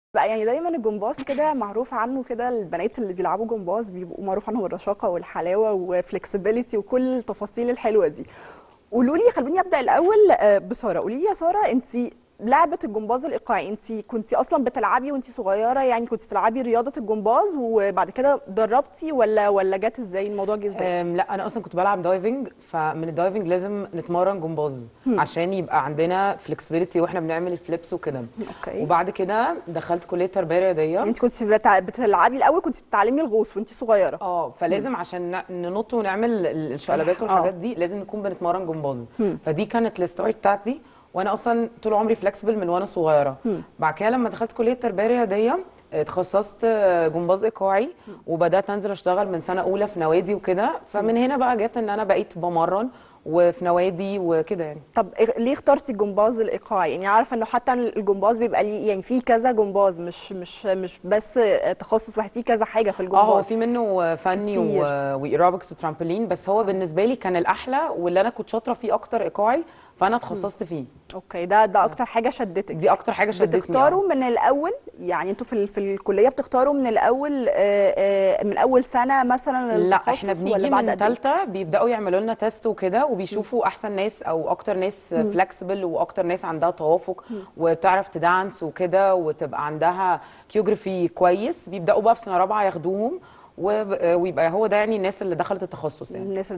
بقى يعني دايما الجمباز كده معروف عنه كده البنات اللي بيلعبوا جمباز بيبقوا معروف عنهم الرشاقه والحلاوه وفلكسبيليتي وكل التفاصيل الحلوه دي قولوا لي خلوني ابدا الاول آه، بساره قولي لي يا ساره انت لعبه الجمباز الايقاعي انت كنت اصلا بتلعبي وانت صغيره يعني كنت بتلعبي رياضه الجمباز وبعد كده دربتي ولا ولا جت ازاي الموضوع جه ازاي أم، لا انا اصلا كنت بلعب دايفنج فمن الدايفنج لازم نتمرن جمباز عشان يبقى عندنا فلكسبيليتي واحنا بنعمل الفليبس وكده اوكي وبعد كده دخلت كليه تربيه رياضيه انت كنت بتع- بتلعبي الاول كنت بتتعلمي الغوص وانت صغيره اه فلازم عشان ن- ننط ونعمل ال- الشقلبات آه. والحاجات دي لازم نكون بنتمرن جمباز فدي كانت الستوري بتاعتي وانا اصلا طول عمري فلكسبل من وانا صغيره بعد كده لما دخلت كليه تربيه رياضيه اتخصصت جمباز ايقاعي وبدات انزل اشتغل من سنه اولى في نوادي وكده فمن هنا بقى جت ان انا بقيت بمرن وفي نوادي وكده يعني طب إغ- ليه اخترتي الجمباز الايقاعي يعني عارفه انه حتى الجمباز بيبقى ليه يعني في كذا جمباز مش مش مش بس تخصص واحد في كذا حاجه في اه هو الجمباز في منه فني كتير. و- وايروبكس وترامبولين بس هو بالنسبه لي كان الاحلى واللي انا كنت شاطره فيه اكتر ايقاعي فانا اتخصصت فيه اوكي ده ده اكتر حاجه شدتك دي اكتر حاجه شدتني بتختاروا من الاول يعني انتوا في ال- في الكليه بتختاروا من الاول آه، آه، من اول سنه مثلا لا التخصص احنا ولا بنيجي بعد من قد إيه؟ ثالثه بيبداوا يعملوا لنا تيست وكده وبيشوفوا احسن ناس او اكتر ناس فلكسبل واكتر ناس عندها توافق وبتعرف تدانس وكده وتبقى عندها كيوجرافي كويس بيبداوا بقى في سنه رابعه ياخدوهم وب- ويبقى هو ده يعني الناس اللي دخلت التخصص يعني الناس